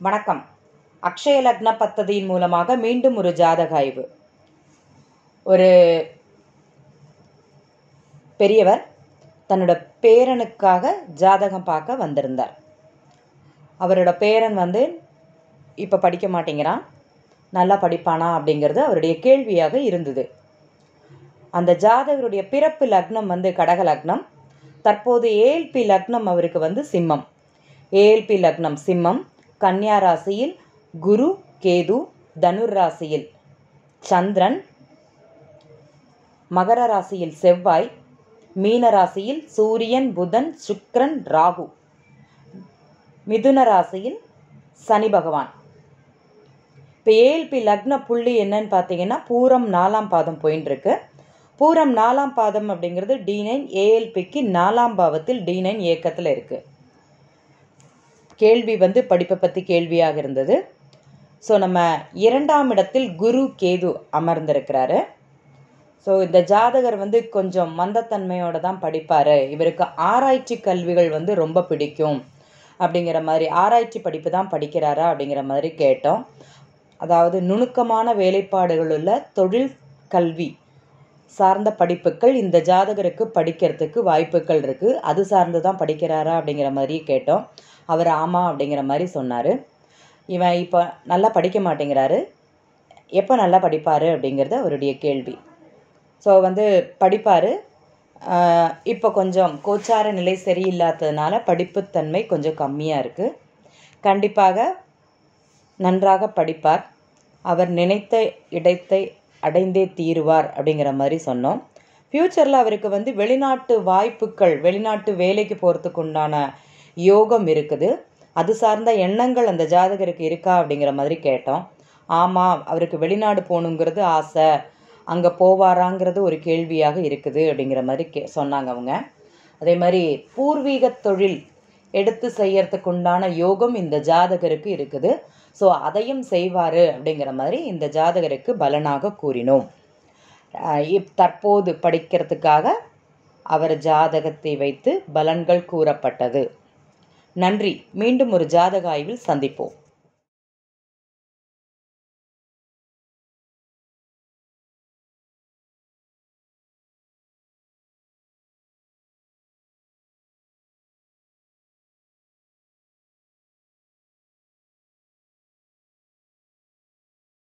வணக்கம் அக்ஷய லக்ன பத்ததியின் மூலமாக மீண்டும் ஒரு ஜாதக ஆய்வு ஒரு பெரியவர் தன்னோட பேரனுக்காக ஜாதகம் பார்க்க வந்திருந்தார் அவரோட பேரன் வந்து இப்போ படிக்க மாட்டேங்கிறான் நல்லா படிப்பானா அப்படிங்கிறது அவருடைய கேள்வியாக இருந்தது அந்த ஜாதகருடைய பிறப்பு லக்னம் வந்து கடக லக்னம் தற்போது ஏஎல்பி லக்னம் அவருக்கு வந்து சிம்மம் ஏஎல்பி லக்னம் சிம்மம் கன்னியா ராசியில் குரு கேது தனுர் ராசியில் சந்திரன் மகர ராசியில் செவ்வாய் மீன ராசியில் சூரியன் புதன் சுக்கிரன் ராகு மிதுன ராசியில் சனி பகவான் இப்போ ஏஎல்பி லக்ன புள்ளி என்னன்னு பார்த்தீங்கன்னா பூரம் நாலாம் பாதம் போயின்னு இருக்கு பூரம் நாலாம் பாதம் அப்படிங்கிறது டி நைன் ஏஎல்பிக்கு நாலாம் பாவத்தில் டி நைன் இயக்கத்தில் இருக்குது கேள்வி வந்து படிப்பை பற்றி கேள்வியாக இருந்தது ஸோ நம்ம இரண்டாம் இடத்தில் குரு கேது அமர்ந்திருக்கிறாரு ஸோ இந்த ஜாதகர் வந்து கொஞ்சம் மந்தத்தன்மையோட தான் படிப்பார் இவருக்கு ஆராய்ச்சி கல்விகள் வந்து ரொம்ப பிடிக்கும் அப்படிங்கிற மாதிரி ஆராய்ச்சி படிப்பு தான் படிக்கிறாரா அப்படிங்கிற மாதிரி கேட்டோம் அதாவது நுணுக்கமான வேலைப்பாடுகள் உள்ள தொழில் கல்வி சார்ந்த படிப்புகள் இந்த ஜாதகருக்கு படிக்கிறதுக்கு வாய்ப்புகள் இருக்குது அது சார்ந்து தான் படிக்கிறாரா அப்படிங்கிற மாதிரி கேட்டோம் அவர் ஆமாம் அப்படிங்கிற மாதிரி சொன்னார் இவன் இப்போ நல்லா படிக்க மாட்டேங்கிறாரு எப்போ நல்லா படிப்பார் அப்படிங்கிறது அவருடைய கேள்வி ஸோ வந்து படிப்பார் இப்போ கொஞ்சம் கோச்சார நிலை சரியில்லாததுனால படிப்புத்தன்மை கொஞ்சம் கம்மியாக இருக்குது கண்டிப்பாக நன்றாக படிப்பார் அவர் நினைத்த இடத்தை அடைந்தே தீருவார் அப்படிங்கிற மாதிரி சொன்னோம் ஃப்யூச்சரில் அவருக்கு வந்து வெளிநாட்டு வாய்ப்புகள் வெளிநாட்டு வேலைக்கு போகிறதுக்கு உண்டான யோகம் இருக்குது அது சார்ந்த எண்ணங்கள் அந்த ஜாதகருக்கு இருக்கா அப்படிங்கிற மாதிரி கேட்டோம் ஆமாம் அவருக்கு வெளிநாடு போகணுங்கிறது ஆசை அங்கே போவாராங்கிறது ஒரு கேள்வியாக இருக்குது அப்படிங்கிற மாதிரி கே சொன்னாங்க அவங்க அதே மாதிரி பூர்வீக தொழில் எடுத்து செய்யறதுக்கு உண்டான யோகம் இந்த ஜாதகருக்கு இருக்குது ஸோ அதையும் செய்வார் அப்படிங்கிற மாதிரி இந்த ஜாதகருக்கு பலனாக கூறினோம் இப் தற்போது படிக்கிறதுக்காக அவர் ஜாதகத்தை வைத்து பலன்கள் கூறப்பட்டது நன்றி மீண்டும் ஒரு ஜாதக ஆய்வில் சந்திப்போம்